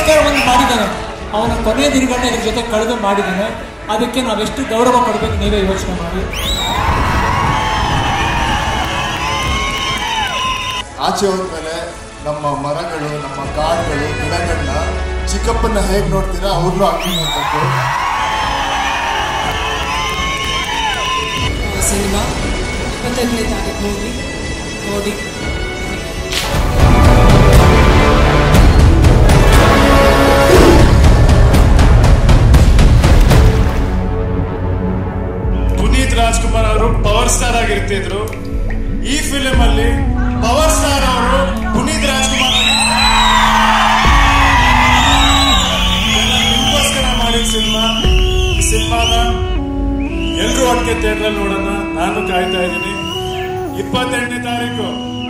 ನಿರ್ಧಾರ ಒಂದು ಮಾಡಿದ್ದಾನೆ ಅವನ ಕೊನೆ ದಿನಗಳನ್ನ ಇದ್ರ ಜೊತೆ ಕಳೆದು ಮಾಡಿದ್ದಾನೆ ಅದಕ್ಕೆ ನಾವೆಷ್ಟು ಗೌರವ ಕೊಡಬೇಕು ನೀವೇ ಯೋಚನೆ ಮಾಡಿ ಆಚೆ ಹೋದ್ಮೇಲೆ ನಮ್ಮ ಮರಗಳು ನಮ್ಮ ಕಾಡುಗಳು ಗಿಡಗಳನ್ನ ಚಿಕ್ಕಪ್ಪನ ಹೇಗೆ ನೋಡ್ತೀರಾ ಅವ್ರನ್ನೂ ಹಂಗೆ ನೋಡ್ಬೇಕು ಸಿನಿಮಾ ಇಪ್ಪತ್ತೈದನೇ ತಾರೀಕು ಹೋಗಿ ನೋಡಿ ಪುನೀತ್ ರಾಜ್ಕುಮಾರ್ ಅವರು ಪವರ್ ಸ್ಟಾರ್ ಆಗಿರ್ತಿದ್ರು ಈ ಫಿಲಿಂ ಅಲ್ಲಿ ಪವರ್ ಸ್ಟಾರ್ ಅವರು ಪುನೀತ್ ರಾಜ್ಕುಮಾರ್ ನಿಮಗೋಸ್ಕರ ಮಾಡಿದ ಸಿನಿಮಾ ಸಿನಿಮಾನ ಎಲ್ರೂ ಒಟ್ಟಿಗೆ ಥಿಯೇಟರ್ ನೋಡೋಣ ನಾನು ಕಾಯ್ತಾ ಇದ್ದೀನಿ ಇಪ್ಪತ್ತೆಂಟನೇ ತಾರೀಕು